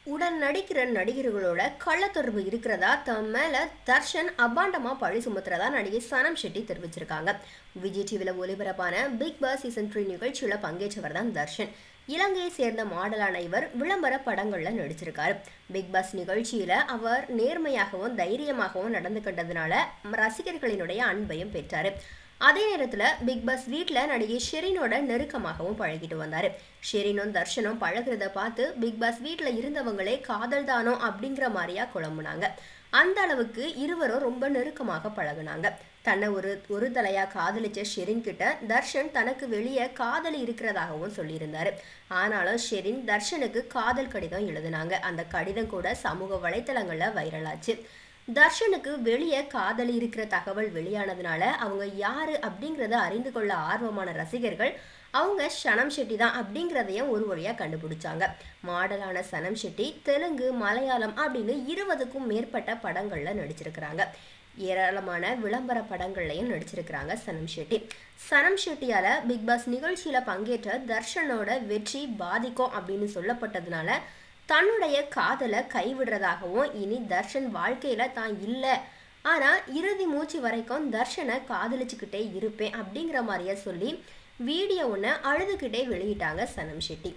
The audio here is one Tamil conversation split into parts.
உடன் நடிக்கிற நடிகர்களோட கள்ளத்தொடர்பு இருக்கிறதா தம் மேல தர்ஷன் அபாண்டமா பழி சுமத்துறதா நடிகை சனம் ஷெட்டி தெரிவிச்சிருக்காங்க விஜய் டிவியில் ஒளிபரப்பான பிக் பாஸ் சீசன் த்ரீ நிகழ்ச்சியில பங்கேற்றவர் தான் தர்ஷன் இலங்கையை சேர்ந்த மாடலான இவர் விளம்பர படங்கள்ல நடிச்சிருக்காரு பிக் பாஸ் நிகழ்ச்சியில அவர் நேர்மையாகவும் தைரியமாகவும் நடந்து கொண்டதுனால ரசிகர்களினுடைய அன்பையும் பெற்றாரு அதே நேரத்தில் பிக் பாஸ் வீட்டில் நடிகை ஷெரினோட நெருக்கமாகவும் பழகிட்டு வந்தார் ஷெரினும் தர்ஷனும் பழகிறத பார்த்து பிக் பாஸ் வீட்டில் இருந்தவங்களே காதல் தானோ அப்படிங்கிற மாதிரியா குழம்புனாங்க அந்த அளவுக்கு இருவரும் ரொம்ப நெருக்கமாக பழகுனாங்க தன்னை ஒரு ஒரு தலையா காதலிச்ச ஷெரின் கிட்ட தர்ஷன் தனக்கு வெளியே காதலி இருக்கிறதாகவும் சொல்லியிருந்தாரு ஆனாலும் ஷெரின் தர்ஷனுக்கு காதல் கடிதம் எழுதினாங்க அந்த கடிதம் கூட சமூக வலைத்தளங்கள்ல வைரலாச்சு தர்ஷனுக்கு வெளியே காதலி இருக்கிற தகவல் வெளியானதுனால அவங்க யாரு அப்படிங்கிறத அறிந்து கொள்ள ஆர்வமான ரசிகர்கள் அவங்க சனம் ஷெட்டி தான் அப்படிங்கிறதையும் ஒரு வழியாக கண்டுபிடிச்சாங்க மாடலான சனம் ஷெட்டி தெலுங்கு மலையாளம் அப்படின்னு இருபதுக்கும் மேற்பட்ட படங்களில் நடிச்சிருக்கிறாங்க ஏராளமான விளம்பர படங்கள்லையும் நடிச்சிருக்கிறாங்க சனம் ஷெட்டி சனம் ஷெட்டியால பிக் பாஸ் நிகழ்ச்சியில பங்கேற்ற தர்ஷனோட வெற்றி பாதிக்கும் அப்படின்னு சொல்லப்பட்டதுனால தன்னுடைய காதலை கைவிடுறதாகவும் இனி தர்ஷன் வாழ்க்கையில தான் இல்லை ஆனா இறுதி மூச்சு வரைக்கும் தர்ஷனை காதலிச்சுக்கிட்டே இருப்பேன் அப்படிங்கிற மாதிரியே சொல்லி வீடியோ ஒன்று அழுதுகிட்டே வெளியிட்டாங்க சனம் ஷெட்டி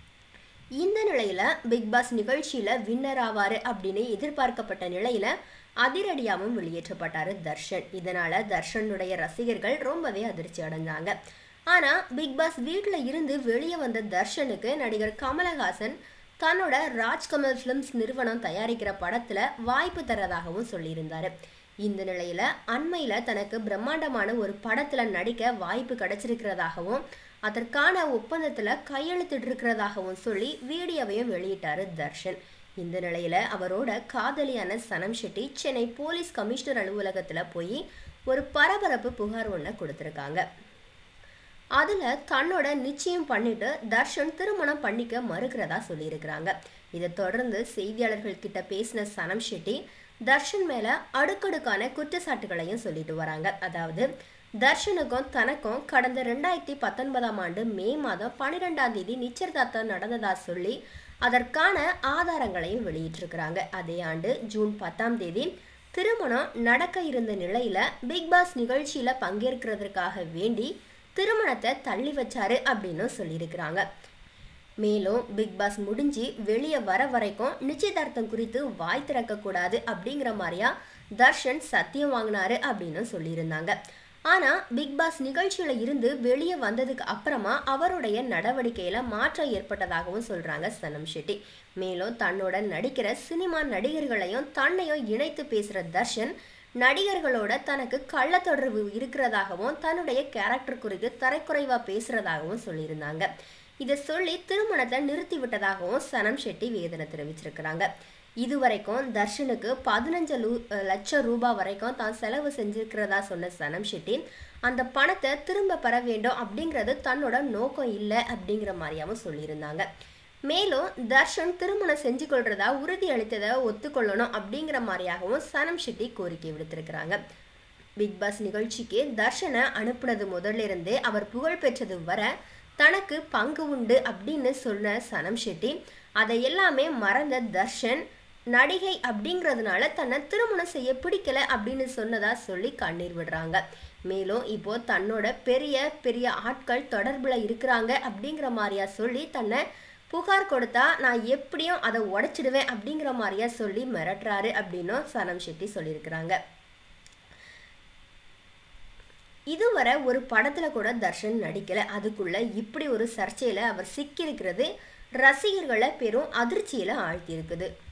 இந்த நிலையில பிக் பாஸ் நிகழ்ச்சியில வின்னர் ஆவாரு அப்படின்னு எதிர்பார்க்கப்பட்ட நிலையில அதிரடியாகவும் வெளியேற்றப்பட்டாரு தர்ஷன் இதனால தர்ஷனுடைய ரசிகர்கள் ரொம்பவே அதிர்ச்சி அடைஞ்சாங்க ஆனா பிக் பாஸ் வீட்டில் இருந்து வெளியே வந்த தர்ஷனுக்கு நடிகர் கமலஹாசன் தன்னோட ராஜ்கமல் ஃபிலிம்ஸ் நிறுவனம் தயாரிக்கிற படத்துல வாய்ப்பு தரதாகவும் சொல்லியிருந்தாரு இந்த நிலையில அண்மையில தனக்கு பிரம்மாண்டமான ஒரு படத்துல நடிக்க வாய்ப்பு கிடைச்சிருக்கிறதாகவும் அதற்கான ஒப்பந்தத்துல கையெழுத்திட்டு இருக்கிறதாகவும் சொல்லி வீடியோவையும் வெளியிட்டாரு தர்ஷன் இந்த நிலையில அவரோட காதலியான சனம் ஷெட்டி சென்னை போலீஸ் கமிஷனர் அலுவலகத்துல போய் ஒரு பரபரப்பு புகார் ஒன்றை கொடுத்துருக்காங்க அதுல தன்னோட நிச்சயம் பண்ணிட்டு தர்ஷன் திருமணம் பண்ணிக்க மறுக்கிறதா சொல்லியிருக்கிறாங்க இதை தொடர்ந்து செய்தியாளர்கள் கிட்ட பேசின சனம் ஷெட்டி தர்ஷன் மேல அடுக்கடுக்கான குற்றச்சாட்டுகளையும் சொல்லிட்டு வராங்க அதாவது தர்ஷனுக்கும் தனக்கும் கடந்த ரெண்டாயிரத்தி பத்தொன்பதாம் ஆண்டு மே மாதம் பன்னிரெண்டாம் தேதி நிச்சயதார்த்தம் நடந்ததா சொல்லி அதற்கான ஆதாரங்களையும் வெளியிட்டிருக்கிறாங்க அதே ஆண்டு ஜூன் பத்தாம் தேதி திருமணம் நடக்க இருந்த நிலையில பிக் பாஸ் நிகழ்ச்சியில பங்கேற்கிறதுக்காக வேண்டி திருமணத்தை தள்ளி வச்சாரு அப்படின்னு சொல்லியிருக்கிறாங்க மேலும் பிக் பாஸ் முடிஞ்சு வெளியே வர வரைக்கும் நிச்சயதார்த்தம் குறித்து வாய் திறக்கக்கூடாது அப்படிங்கிற மாதிரியா தர்ஷன் சத்தியம் வாங்கினாரு அப்படின்னு சொல்லியிருந்தாங்க ஆனால் பிக் பாஸ் நிகழ்ச்சியில் இருந்து வெளியே வந்ததுக்கு அப்புறமா அவருடைய நடவடிக்கையில் மாற்றம் ஏற்பட்டதாகவும் சொல்கிறாங்க சனம் ஷெட்டி மேலும் தன்னோட நடிக்கிற சினிமா நடிகர்களையும் தன்னையும் இணைத்து பேசுகிற தர்ஷன் நடிகர்களோட தனக்கு கள்ள தொடர்பு இருக்கிறதாகவும் தன்னுடைய கேரக்டர் குறித்து தரைக்குறைவா பேசுறதாகவும் சொல்லியிருந்தாங்க இதை சொல்லி திருமணத்தை நிறுத்தி விட்டதாகவும் சனம் ஷெட்டி வேதனை தெரிவிச்சிருக்கிறாங்க இதுவரைக்கும் தர்ஷனுக்கு பதினஞ்சு லூ லட்சம் ரூபாய் வரைக்கும் தான் செலவு செஞ்சிருக்கிறதா சொன்ன சனம் ஷெட்டி அந்த பணத்தை திரும்ப பெற வேண்டும் அப்படிங்கிறது தன்னோட நோக்கம் இல்லை அப்படிங்கிற மாதிரியாவும் சொல்லியிருந்தாங்க மேலும் தர்ஷன் திருமணம் செஞ்சு கொள்றதா உறுதி அளித்ததை ஒத்துக்கொள்ளணும் அப்படிங்கிற மாதிரியாகவும் சனம் ஷெட்டி கோரிக்கை விடுத்திருக்கிறாங்க பிக் பாஸ் நிகழ்ச்சிக்கு தர்ஷனை அனுப்புனது முதல்ல இருந்தே அவர் புகழ் பெற்றது வர தனக்கு பங்கு உண்டு அப்படின்னு சொன்ன சனம் ஷெட்டி அதை எல்லாமே மறந்த தர்ஷன் நடிகை அப்படிங்கிறதுனால தன்னை திருமணம் செய்ய பிடிக்கல அப்படின்னு சொன்னதா சொல்லி கண்ணீர் விடுறாங்க மேலும் இப்போ தன்னோட பெரிய பெரிய ஆட்கள் தொடர்புல இருக்கிறாங்க அப்படிங்கிற மாதிரியா சொல்லி தன்னை புகார் கொடுத்தா நான் எப்படியும் அதை உடைச்சிடுவேன் அப்படிங்கிற மாதிரியா சொல்லி மிரட்டுறாரு அப்படின்னும் சனம் ஷெட்டி சொல்லியிருக்கிறாங்க இதுவரை ஒரு படத்துல கூட தர்ஷன் நடிக்கல அதுக்குள்ள இப்படி ஒரு சர்ச்சையில அவர் சிக்கியிருக்கிறது ரசிகர்களை பெரும் அதிர்ச்சியில ஆழ்த்தி இருக்குது